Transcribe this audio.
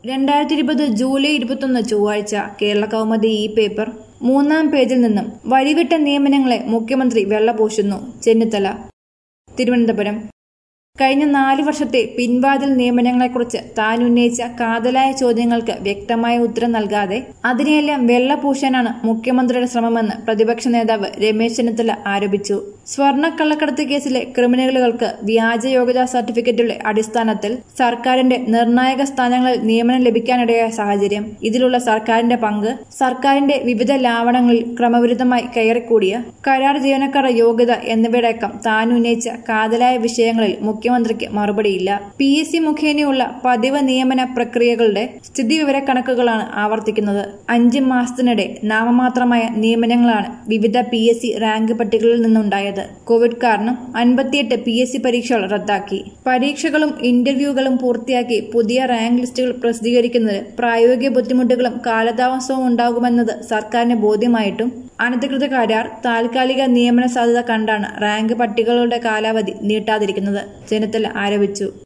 രണ്ടായിരത്തി ഇരുപത് ജൂലൈ ഇരുപത്തൊന്ന് ചൊവ്വാഴ്ച കേരള കൗമുദി ഈ പേപ്പർ മൂന്നാം പേജിൽ നിന്നും വഴിവിട്ട നിയമനങ്ങളെ മുഖ്യമന്ത്രി വെള്ളപൂശുന്നു ചെന്നിത്തല തിരുവനന്തപുരം കഴിഞ്ഞ നാല് വർഷത്തെ പിൻവാതിൽ നിയമനങ്ങളെക്കുറിച്ച് താൻ ഉന്നയിച്ച കാതലായ ചോദ്യങ്ങൾക്ക് വ്യക്തമായ ഉത്തരം നൽകാതെ അതിനെയെല്ലാം വെള്ളപൂശാനാണ് മുഖ്യമന്ത്രിയുടെ ശ്രമമെന്ന് പ്രതിപക്ഷ നേതാവ് രമേശ് ചെന്നിത്തല ആരോപിച്ചു സ്വർണ്ണക്കള്ളക്കടത്ത് കേസിലെ ക്രിമിനലുകൾക്ക് വ്യാജ യോഗ്യതാ സർട്ടിഫിക്കറ്റുകളുടെ അടിസ്ഥാനത്തിൽ സർക്കാരിന്റെ നിർണായക സ്ഥാനങ്ങളിൽ നിയമനം ലഭിക്കാനിടയായ സാഹചര്യം ഇതിലുള്ള സർക്കാരിന്റെ പങ്ക് സർക്കാരിന്റെ വിവിധ ലാവണങ്ങളിൽ ക്രമവിരുദ്ധമായി കയറിക്കൂടിയ കരാർ ജീവനക്കാരുടെ യോഗ്യത എന്നിവയടക്കം താൻ ഉന്നയിച്ച കാതലായ വിഷയങ്ങളിൽ മുഖ്യമന്ത്രിക്ക് മറുപടിയില്ല പി എസ് സി മുഖേനയുള്ള പതിവ് നിയമന പ്രക്രിയകളുടെ സ്ഥിതിവിവരക്കണക്കുകളാണ് ആവർത്തിക്കുന്നത് അഞ്ച് മാസത്തിനിടെ നാമമാത്രമായ നിയമനങ്ങളാണ് വിവിധ പി എസ് സി റാങ്ക് പട്ടികകളിൽ നിന്നുണ്ടായത് കോവിഡ് കാരണം അൻപത്തിയെട്ട് പി എസ് സി പരീക്ഷകൾ റദ്ദാക്കി പരീക്ഷകളും ഇന്റർവ്യൂകളും പൂർത്തിയാക്കി പുതിയ റാങ്ക് ലിസ്റ്റുകൾ പ്രസിദ്ധീകരിക്കുന്നത് പ്രായോഗിക ബുദ്ധിമുട്ടുകളും കാലതാമസവും ഉണ്ടാകുമെന്നത് സർക്കാരിന് ബോധ്യമായിട്ടും അനധികൃത കരാർ താൽക്കാലിക നിയമന സാധ്യത കണ്ടാണ് റാങ്ക് പട്ടികകളുടെ കാലാവധി നീട്ടാതിരിക്കുന്നത് ചെന്നിത്തല ആരോപിച്ചു